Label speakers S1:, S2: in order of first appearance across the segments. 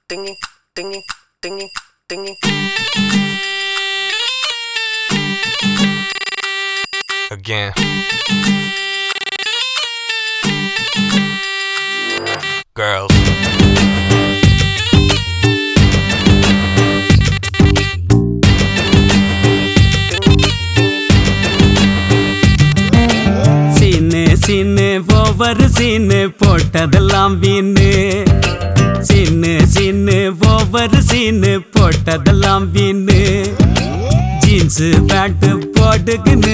S1: dingy, dingy, dingy, dingy.
S2: Again. Girls.
S3: Scene scene over scene போட்டதெல்லாம் வீணு scene scene over scene போட்டதெல்லாம் வீணு jeans pant போட்டுக்கின்னு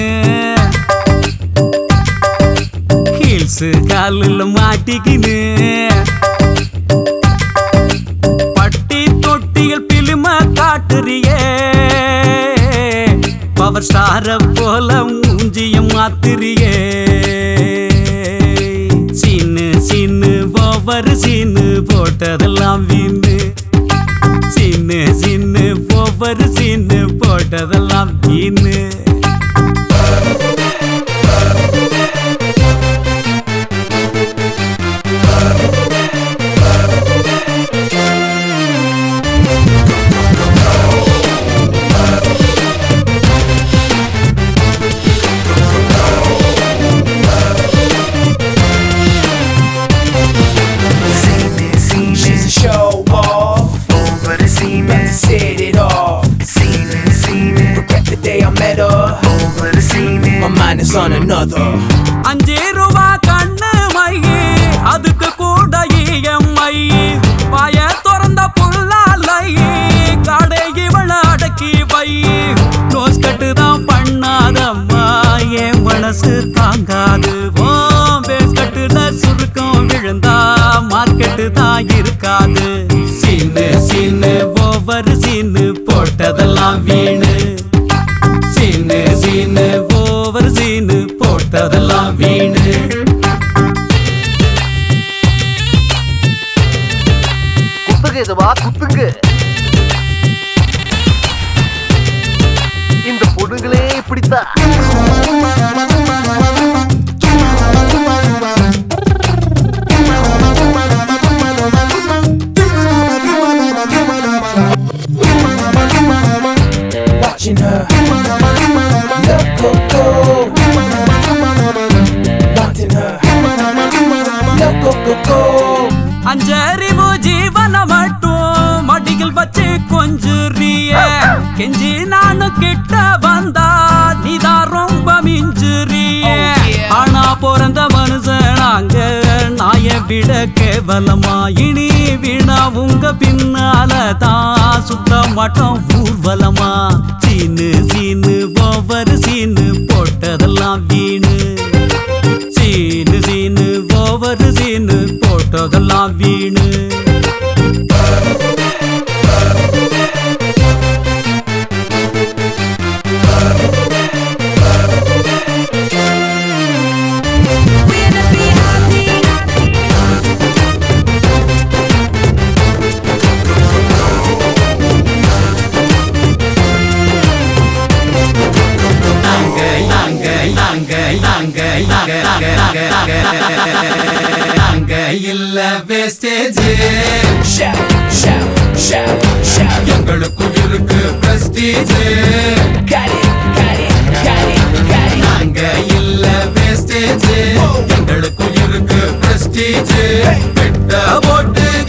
S3: heels காலில் மாட்டிக்கின்னு பட்டி தொட்டிகள் பிலிம காட்டுறியே பவர் ஸ்டார போல மூஞ்சிய மாத்துறியே சீனு சீனு ஓவர் சீனு போட்டதெல்லாம் வீணு சீனு சீனு ஓவர் சீனு போட்டதெல்லாம் வீணு
S4: She's a show off.
S1: Over the semen,
S4: Set it off.
S1: semen, semen.
S4: Regret the day I met her.
S1: Over the semen.
S4: My mind is on another.
S3: அஞ்சு ரூபா கண்ணு மையே அதுக்கு கூட EMI பாய திறந்த புல்லாலையே கடை இவள அடக்கி வை நோஸ் கட்டு தான் பண்ணாதம்மா என் மனசு தாங்காது ஓ பேஸ் கட்டுல சுருக்கம் விழுந்தா மார்க்கெட்டு தான் இருக்காது சீனு சீனு ஓவர் சீனு போட்டதெல்லாம் வீணு சீனு சீனு ஓவர் சீனு போட்டதெல்லாம் வீணு
S1: குத்துங்க இதுவா குத்துங்க இந்த பொண்ணுங்களே இப்படித்தான்
S4: Watching her. Look, go, go. Wanting her. Look, go, go, go.
S3: அஞ்சறிவு ஜீவன மட்டும் மடிகள் வச்சு கொஞ்சுறிய கெஞ்சி நானும் கிட்ட வந்தா நீதான் ரொம்ப மிஞ்சுறிய ஆனா பிறந்த மனுஷனாங்க நாய விட கேவலமா இனி வீணா உங்க பின்னால தான் சுத்த மாட்டோம் ஊர்வலமா சீனு சீனு ஓவர் சீனு போட்டதெல்லாம் வீணு சீனு சீனு ஓவர் சீனு போட்டதெல்லாம் வீணு நாங்க நாங்க நாங்க நாங்க நாங்க நாங்க நாங்க நாங்க நாங்க இல்ல wastage
S4: Shout, shout, shout, shout.
S3: எங்களுக்கும் இருக்கு prestige
S4: Got it, got it, got it, got it.
S3: நாங்க இல்ல வேஸ்டேஜ் எங்களுக்கும் இருக்கு பிரஸ்டீஜ் பெட்ட போட்டு